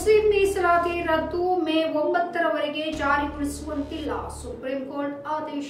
Muslim ಮೀಸಲಾತಿ ರದ್ದು May ಒಂಬತ್ತರವರೆಗೆ ಜಾರಿಗೊಳಿಸುವಂತಿಲ್ಲ ಸುಪ್ರೀಂ ಕೋರ್ಟ್ ಆದೇಶ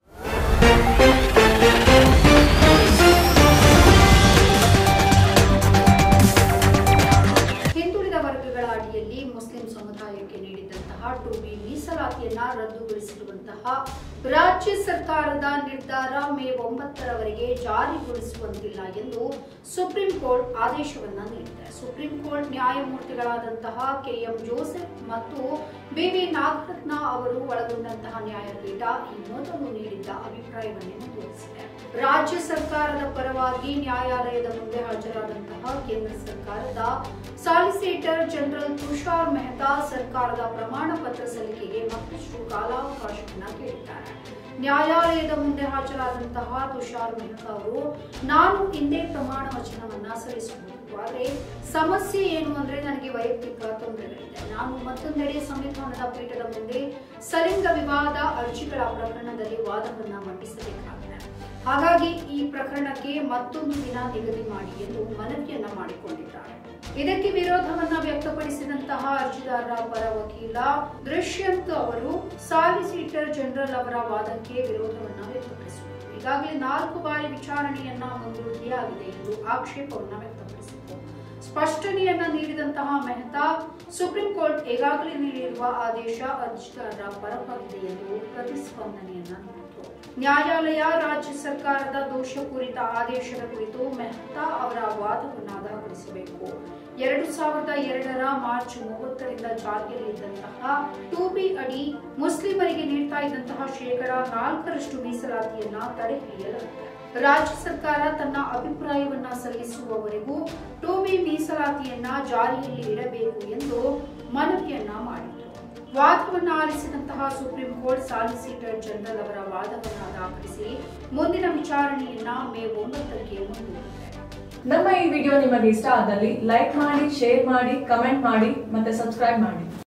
ಹಿಂದುಳಿದ ವರ್ಗಗಳ ಅಡಿಯಲ್ಲಿ ಮುಸ್ಲಿಂ ಸಮುದಾಯಕ್ಕೆ ನೀಡಿದಂತಹ ಟು ಬಿ ಮೀಸಲಾತಿಯನ್ನ ರದ್ದುಗೊಳಿಸಿರುವಂತಹ ರಾಜ್ಯ ಸರ್ಕಾರದ ನಿರ್ಧಾರ ಮೇ ಒಂಬತ್ತರವರೆಗೆ ಜಾರಿಗೊಳಿಸುವಂತಿಲ್ಲ ಎಂದು ಸುಪ್ರೀಂ ಕೋರ್ಟ್ ಆದೇಶವನ್ನ ನೀಡಿದೆ ಸುಪ್ರೀಂ ಕೋರ್ಟ್ ನ್ಯಾಯಮೂರ್ತಿಗಳಾದಂತಹ ಕೆಎಂ ಜೋಸೆಫ್ ಮತ್ತು ಬಿವಿ ನಾಗರತ್ನ ಅವರು ಒಳಗೊಂಡಂತಹ ನ್ಯಾಯಪೀಠ ಈ ಮೊದಲು ನೀಡಿದ್ದ ಅಭಿಪ್ರಾಯವನ್ನೇ ಮುಂದುವರಿಸಿದೆ ರಾಜ್ಯ ಸರ್ಕಾರದ ಪರವಾಗಿ ನ್ಯಾಯಾಲಯದ ಮುಂದೆ ಹಾಜರಾದಂತಹ ಕೇಂದ್ರ ಸರ್ಕಾರದ ಸಾಲಿಸಿಟರ್ ಜನರಲ್ ತುಷಾರ್ ಮೆಹ್ತಾ ಸರ್ಕಾರದ ಪ್ರಮಾಣ ಪತ್ರ ಸಲ್ಲಿಕೆಗೆ ಮತ್ತಷ್ಟು ಕಾಲಾವಕಾಶವನ್ನ ಕೇಳಿದ್ದಾರೆ ನ್ಯಾಯಾಲಯದ ಮುಂದೆ ಹಾಜರಾದಂತಹ ತುಷಾರ್ ಮೆಹ್ತಾ ಅವರು ನಾನು ಹಿಂದೆ ಪ್ರಮಾಣ ವಚನವನ್ನ ಸಲ್ಲಿಸಬಹುದು ಆದರೆ ಸಮಸ್ಯೆ ಏನು ಅಂದ್ರೆ ನನಗೆ ವೈಯಕ್ತಿಕ ತೊಂದರೆಗಳಿದೆ ನಾನು ಮತ್ತೊಂದೆಡೆ ಸಂವಿಧಾನದ ಪೀಠದ ಮುಂದೆ ಸಲಿಂಗ ವಿವಾದ ಅರ್ಜಿಗಳ ಪ್ರಕರಣದಲ್ಲಿ ವಾದವನ್ನ ಮಂಡಿಸಬೇಕಾಗಿದೆ ಹಾಗಾಗಿ ಈ ಪ್ರಕರಣಕ್ಕೆ ಮತ್ತೊಂದು ದಿನ ನಿಗದಿ ಮಾಡಿ ಎಂದು ಮನವಿಯನ್ನ ಮಾಡಿಕೊಂಡಿದ್ದಾರೆ ಇದಕ್ಕೆ ವಿರೋಧವನ್ನ ವ್ಯಕ್ತಪಡಿಸಿದಂತಹ ಅರ್ಜಿದಾರರ ಪರ ವಕೀಲ ದುಷ್ಯಂತ್ ಅವರು ಸಾಲಿಸಿಟರ್ ಜನರಲ್ ಅವರ ವಾದಕ್ಕೆ ವಿರೋಧವನ್ನ ವ್ಯಕ್ತಪಡಿಸಿದರು ಈಗಾಗಲೇ ನಾಲ್ಕು ಬಾರಿ ವಿಚಾರಣೆಯನ್ನ ಮುಂದೂಡಿಯಾಗಿದೆ ಎಂದು ಆಕ್ಷೇಪವನ್ನ ವ್ಯಕ್ತಪಡಿಸಿದರು ಸ್ಪಷ್ಟನೆಯನ್ನ ನೀಡಿದಂತಹ ಮೆಹ್ತಾ ಸುಪ್ರೀಂ ಕೋರ್ಟ್ ಈಗಾಗಲೇ ನೀಡಿರುವ ಆದೇಶ ಅರ್ಜಿದಾರರ ಪರವಾಗಿದೆ ಎಂದು ಪ್ರತಿಸ್ಪಂದನೆಯನ್ನ ನೀಡಿತು ನ್ಯಾಯಾಲಯ ರಾಜ್ಯ ಸರ್ಕಾರದ ದೋಷಪೂರಿತ ಆದೇಶದ ಕುರಿತು ಮೆಹ್ತಾ ಅವರ ವಾದವನ್ನು ದಾಖಲಿಸಬೇಕು ಎರಡು ಸಾವಿರದ ಎರಡರ ಮಾರ್ಚ್ ಮೂವತ್ತರಿಂದ ಜಾರಿಯಲ್ಲಿದ್ದಂತಹ ಟೂ ಬಿ ಅಡಿ ಮುಸ್ಲಿಮರಿಗೆ ನೀಡ್ತಾ ಇದ್ದಂತಹ ಶೇಕಡ ನಾಲ್ಕರಷ್ಟು ಮೀಸಲಾತಿಯನ್ನ ತಡೆ ಹಿಡಿಯಲಾಗಿದೆ ರಾಜ್ಯ ಸರ್ಕಾರ ತನ್ನ ಅಭಿಪ್ರಾಯವನ್ನ ಸಲ್ಲಿಸುವವರೆಗೂ ಟೂ ಬಿ ಮೀಸಲಾತಿಯನ್ನ ಜಾರಿಯಲ್ಲಿ ಇಡಬೇಕು ಎಂದು ಮನವಿಯನ್ನ ಮಾಡಿತು ವಾದವನ್ನು ಆಲಿಸಿದಂತಹ ಸುಪ್ರೀಂ ಕೋರ್ಟ್ ಸಾಲಿಸಿಟರ್ ಜನರಲ್ ಅವರ ವಾದವನ್ನು ದಾಖಲಿಸಿ ಮುಂದಿನ ವಿಚಾರಣೆಯನ್ನ ಮೇ ಒಂಬತ್ತಕ್ಕೆ ಮುಂದೂಡಿದೆ ನಮ್ಮ ಈ ವಿಡಿಯೋ ನಿಮಗೆ ಇಷ್ಟ ಆದಲ್ಲಿ ಲೈಕ್ ಮಾಡಿ ಶೇರ್ ಮಾಡಿ ಕಮೆಂಟ್ ಮಾಡಿ ಮತ್ತೆ ಸಬ್ಸ್ಕ್ರೈಬ್ ಮಾಡಿ